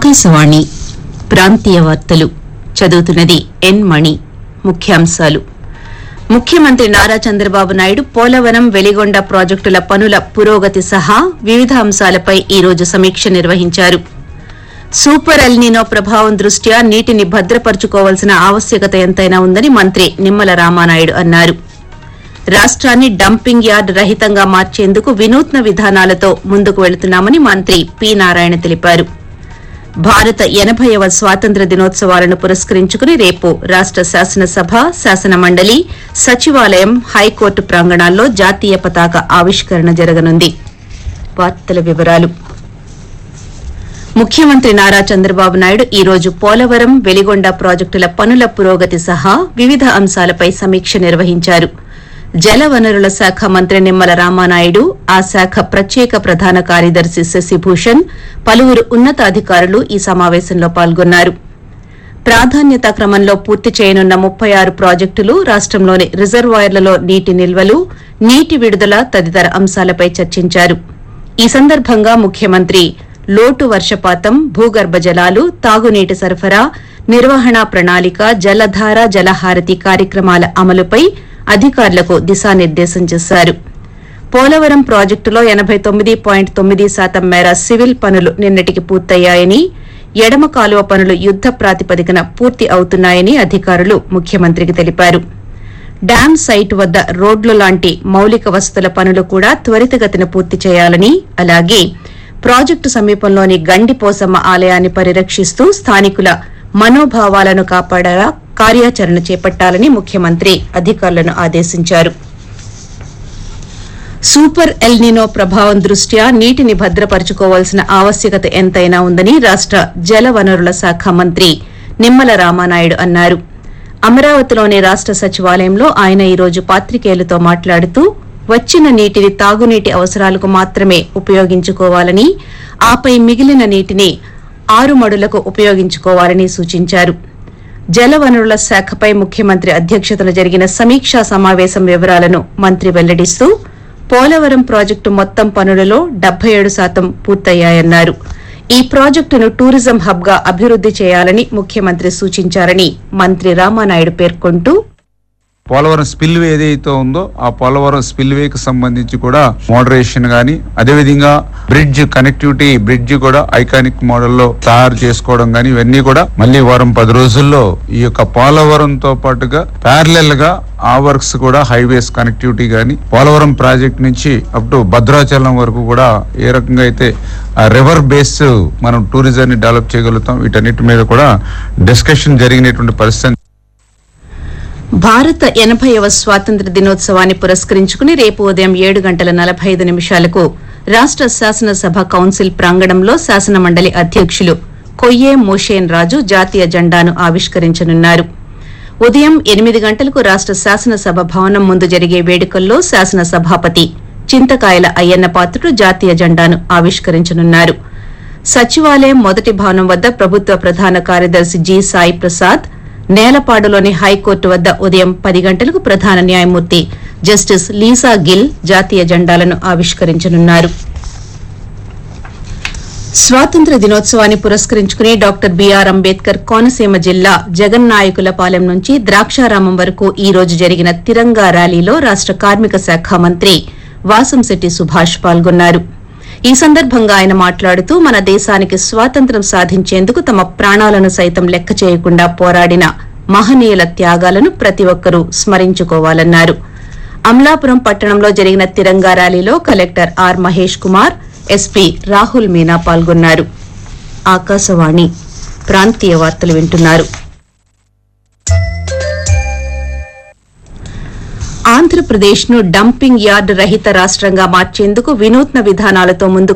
ఆకాశవాణి ప్రాంతీయ వార్తలు చదువుతున్నది ఎన్ మణి ముఖ్యాంశాలు ముఖ్యమంత్రి నారా చంద్రబాబు నాయుడు పోలవరం వెలిగొండ ప్రాజెక్టుల పనుల పురోగతి సహా వివిధ అంశాలపై ఈ రోజు సమీక్ష నిర్వహించారు సూపర్ ఎల్నినో ప్రభావం దృష్ట్యా నీటిని భద్రపరుచుకోవాల్సిన ఆవశ్యకత ఎంతైనా ఉందని మంత్రి నిమ్మల రామానాయుడు అన్నారు రాష్ట్రాన్ని డంపింగ్ యార్డ్ రహితంగా మార్చేందుకు వినూత్న విధానాలతో ముందుకు వెళుతున్నామని మంత్రి పి నారాయణ తెలిపారు భారత ఎనభైవ స్వాతంత్ర దినోత్సవాలను పురస్కరించుకుని రేపు రాష్ట శాసనసభ శాసన మండలి సచివాలయం హైకోర్టు ప్రాంగణాల్లో జాతీయ పతాక ఆవిష్కరణ జరగనుంది వార్తల వివరాలు ముఖ్యమంత్రి నారా చంద్రబాబు నాయుడు ఈ రోజు పోలవరం వెలిగొండ ప్రాజెక్టుల పనుల పురోగతి సహా వివిధ అంశాలపై సమీక్ష నిర్వహించారు జలవనరుల శాఖ మంత్రి నిమ్మల రామానాయుడు ఆ శాఖ ప్రత్యేక ప్రధాన కార్యదర్శి శశిభూషణ్ పలువురు ఉన్నతాధికారులు ఈ సమావేశంలో పాల్గొన్నారు ప్రాధాన్యత క్రమంలో పూర్తి చేయనున్న ముప్పై ఆరు ప్రాజెక్టులు రాష్టంలోని రిజర్వాయర్లలో నీటి నిల్వలు నీటి విడుదల తదితర అంశాలపై చర్చించారు ఈ సందర్భంగా ముఖ్యమంత్రి లోటు వర్షపాతం భూగర్భ జలాలు తాగునీటి సరఫరా నిర్వహణ ప్రణాళిక జలధార జలహారతి కార్యక్రమాల అమలుపై అధికారులకు దిశానిర్దేశం చేశారు పోలవరం ప్రాజెక్టులో ఎనబై తొమ్మిది పాయింట్ తొమ్మిది శాతం మేర సివిల్ పనులు నిన్నటికి పూర్తయ్యాయని ఎడమ కాలువ పనులు యుద్ద ప్రాతిపదికన పూర్తి అవుతున్నాయని అధికారులు ముఖ్యమంత్రికి తెలిపారు డ్యాం సైట్ వద్ద రోడ్లు లాంటి మౌలిక వసతుల పనులు కూడా త్వరితగతిన పూర్తి చేయాలని అలాగే ప్రాజెక్టు సమీపంలోని గండిపోసమ్మ ఆలయాన్ని పరిరక్షిస్తూ స్థానికుల మనోభావాలను కాపాడేలా కార్యాచరణ చేపట్టాలని ముఖ్యమంత్రి అధికారులను ఆదేశించారు సూపర్ ఎల్నినో ప్రభావం దృష్ట్యా నీటిని భద్రపరుచుకోవాల్సిన ఆవశ్యకత ఎంతైనా ఉందని రాష్ట జలవనరుల శాఖ మంత్రి నిమ్మల రామానాయుడు అన్నారు అమరావతిలోని రాష్ట సచివాలయంలో ఆయన ఈ రోజు పాత్రికేయులతో మాట్లాడుతూ వచ్చిన నీటిని తాగునీటి అవసరాలకు మాత్రమే ఉపయోగించుకోవాలని ఆపై మిగిలిన నీటిని ఆరుమడులకు ఉపయోగించుకోవాలని సూచించారు జలవనరుల శాఖపై ముఖ్యమంత్రి అధ్యక్షతన జరిగిన సమీక్షా సమావేశం వివరాలను మంత్రి వెల్లడిస్తూ పోలవరం ప్రాజెక్టు మొత్తం పనులలో డెబ్బై ఏడు శాతం పూర్తయ్యాయన్నారు ఈ ప్రాజెక్టును టూరిజం హబ్ గా అభివృద్ది చేయాలని ముఖ్యమంత్రి సూచించారని మంత్రి రామానాయుడు పేర్కొంటూ పోలవరం స్పిల్వే ఏదైతే ఉందో ఆ పోలవరం స్పిల్వేకి సంబంధించి కూడా మోడరేషన్ గానీ అదేవిధంగా బ్రిడ్జ్ కనెక్టివిటీ బ్రిడ్జ్ కూడా ఐకానిక్ మోడల్లో తయారు చేసుకోవడం గానీ ఇవన్నీ కూడా మళ్ళీ వారం పది రోజుల్లో ఈ యొక్క పోలవరంతో పాటుగా ప్యారలెల్ గా ఆ వర్క్స్ కూడా హైవేస్ కనెక్టివిటీ గానీ పోలవరం ప్రాజెక్ట్ నుంచి అప్ టు భద్రాచలం వరకు కూడా ఏ రకంగా అయితే ఆ రివర్ బేస్ మనం టూరిజాన్ని డెవలప్ చేయగలుగుతాం వీటన్నిటి మీద కూడా డిస్కషన్ జరిగినటువంటి పరిస్థితి భారత ఎనభైవ స్వాతంత్ర దినోత్సవాన్ని పురస్కరించుకుని రేపు ఉదయం ఏడు గంటల నలభై ఐదు నిమిషాలకు రాష్ట శాసనసభ కౌన్సిల్ ప్రాంగణంలో శాసన మండలి అధ్యక్షులు కొయ్యే మోషేన్ రాజు జాతీయ జెండాను ఆవిష్కరించనున్నారు ఉదయం ఎనిమిది గంటలకు రాష్ట శాసనసభ భవనం ముందు జరిగే వేడుకల్లో శాసన సభాపతి చింతకాయల అయ్యన్న పాత్రుడు జాతీయ జెండాను ఆవిష్కరించనున్నారు సచివాలయం మొదటి భవనం వద్ద ప్రభుత్వ ప్రధాన కార్యదర్శి జి సాయి ప్రసాద్ నేలపాడులోని హైకోర్టు వద్ద ఉదయం పది గంటలకు ప్రధాన న్యాయమూర్తి జస్టిస్ లీసా గిల్ జాతీయ జెండాలను ఆవిష్కరించనున్నారు స్వాతంత్ర దినోత్సవాన్ని పురస్కరించుకుని డాక్టర్ బీఆర్ అంబేద్కర్ కోనసీమ జిల్లా జగన్నాయకులపాలెం నుంచి ద్రాక్షారామం వరకు ఈ రోజు జరిగిన తిరంగా ర్యాలీలో రాష్ట కార్మిక శాఖ మంత్రి వాసంశెట్టి సుభాష్ పాల్గొన్నారు ఈ సందర్భంగా ఆయన మాట్లాడుతూ మన దేశానికి స్వాతంత్ర్యం సాధించేందుకు తమ ప్రాణాలను సైతం లెక్క చేయకుండా పోరాడిన మహనీయుల త్యాగాలను ప్రతి ఒక్కరూ స్మరించుకోవాలన్నారు అమలాపురం పట్టణంలో జరిగిన తిరంగా ర్యాలీలో collector R Mahesh Kumar SP Rahul Meena పాల్గొన్నారు ఆకాశవాణి ప్రాంతీయ వార్తలు వింటున్నారు ఆంధ్రప్రదేశ్ ను డంపింగ్ యార్డ్ రహిత రాష్ట్రంగా మార్చేందుకు వినూత్న విధానాలతో ముందుకు